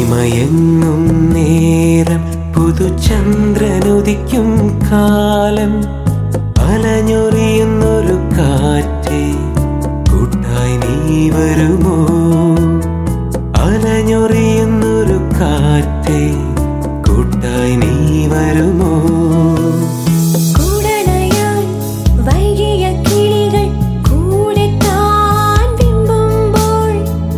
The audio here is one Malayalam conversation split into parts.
അന്തിമയങ്ങും നേരം പുതുചന്ദ്രനുദിക്കും കാലം അലഞ്ഞൊറിയുന്നൊരു കാറ്റ് കൂട്ടായി നീ വരുമോ അലഞ്ഞൊറിയുന്നൊരു കാറ്റ് കൂട്ടായി നീ വരുമോ കൂടണയാൻ വൈകിയ കിളികൾ കൂടെത്താൻ വിമ്പുമ്പോൾ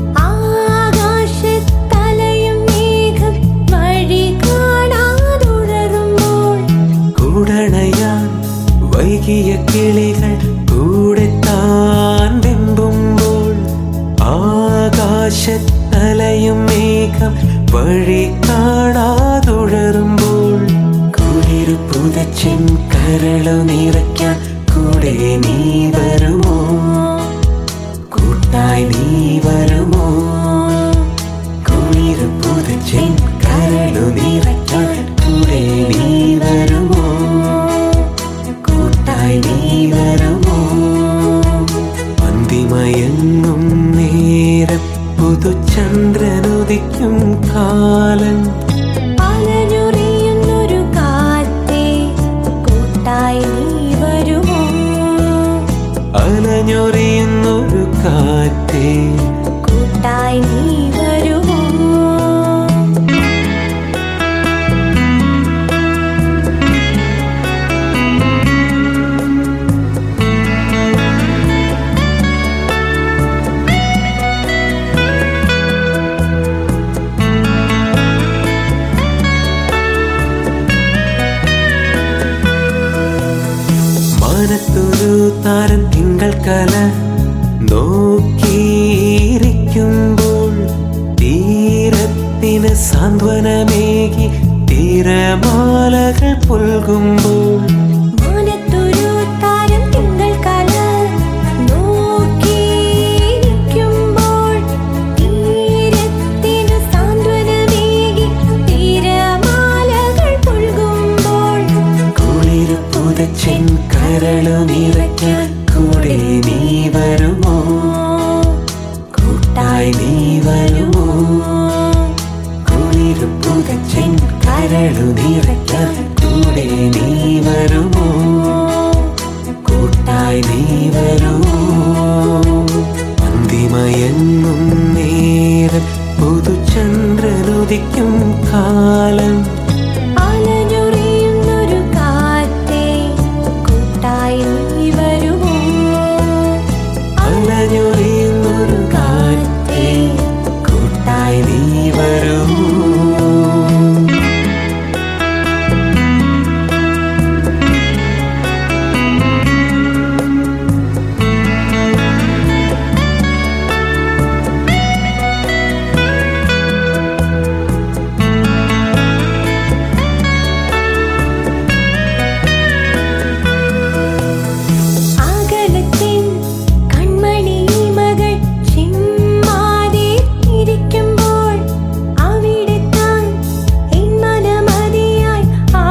ആകാശത്തലയും മേഘം വഴി കാണാതുഴറുമ്പോൾ കൂടണയാൻ വൈകിയ കിളികൾ കൂടെ താൻ വെമ്പുമ്പോൾ ആകാശത്തലയും മേഘം വഴി കാണാതുഴറുമ്പോൾ കുളിരു പുതച്ചിൻ കരളു നിറയ്ക്കാൻ കൂടെ നീ വരുമോ കൂട്ടായി നീ വരുമോ കുളിരു പുതച്ചിൻ കരളു നിറയ്ക്കാൻ കൂടെ നീ വരുമോ കൂട്ടായി നീ വരുമോ അന്തിമയങ്ങും നേരം പുതുചന്ദ്രനുദിക്കും കാലം അലഞ്ഞുറിയുന്നൊരു കാറ്റേ കൂട്ടായി നീ വരുമോ അലഞ്ഞൊറിയുന്നൊരു കാറ്റേ കൂട്ടായി നീ വരുമോ മാനത്തൊരു താരം തിങ്കൾ കല നോക്കിയിരിക്കുമ്പോൾ തീരത്തിന് സാന്ത്വനമേകി തീരമാലകൾ പുൽകുമ്പോൾ മാനത്തൊരു താരം തിങ്കൾ കല നോക്കിയിരിക്കുമ്പോൾ തീരത്തിനു സാന്ത്വനമേകി തിരമാലകൾ പുൽകുമ്പോൾ കുളിരു പുതച്ചിൻ കരളു നിറയ്ക്കാൻ കൂടെ നീ വരുമോ കൂട്ടായി നീ വരുമോ കുളിരു പുതച്ചിൻ കരളു നിറയ്ക്കാൻ കൂടെ നീ വരുമോ കൂട്ടായി നീ വരുമോ അന്തിമയങ്ങും നേരം പുതുചന്ദ്രനുദിക്കും കാലം അലഞ്ഞുറിയുന്നൊരു കാറ്റേ കൂട്ടായി നീ വരുമോ അലഞ്ഞൊറിയുന്നൊരു കാറ്റേ കൂട്ടായി നീ വരുമോ അകലത്തിൻ കൺമണി മകൾ ചിമ്മാതെ ഇരിക്കുമ്പോൾ അവിടെ താൻ എൻ മനമതിയായി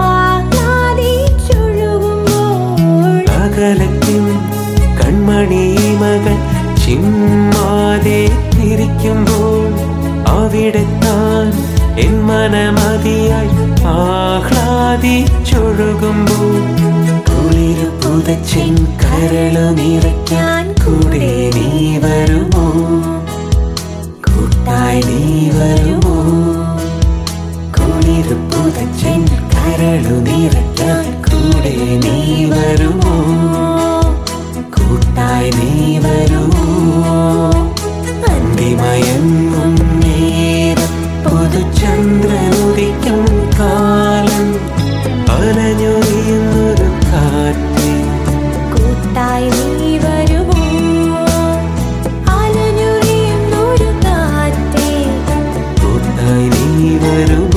ആഹ്ലാദിച്ചൊഴുകുമ്പോൾ അകലത്തിൻ കൺമണി മകൾ ചിമ്മാതെ ഇരിക്കുമ്പോൾ അവിടെ താൻ എൻ മനമതിയായി ആഹ്ലാദിച്ചൊഴുകുമ്പോൾ കുളിരു പുതച്ചിൻ കരളു നിറയ്ക്കാൻ കൂടെ നീ വരുമോ കൂട്ടായി നീ വരുമോ കുളിരു പുതച്ചിൻ കരളു നിറയ്ക്കാൻ കൂടെ നീ വരുമോ കൂട്ടായി നീ വരുമോ അന്തിമയങ്ങും നേരം പുതുചന്ദ്രനുദിക്കും കാലം അലഞ്ഞൊറിയുന്നൊരു കാറ്റ് കൂട്ടായി നീ വരുമോ അലഞ്ഞുറിയുന്നൊരു കാറ്റേ കൂട്ടായി നീ വരും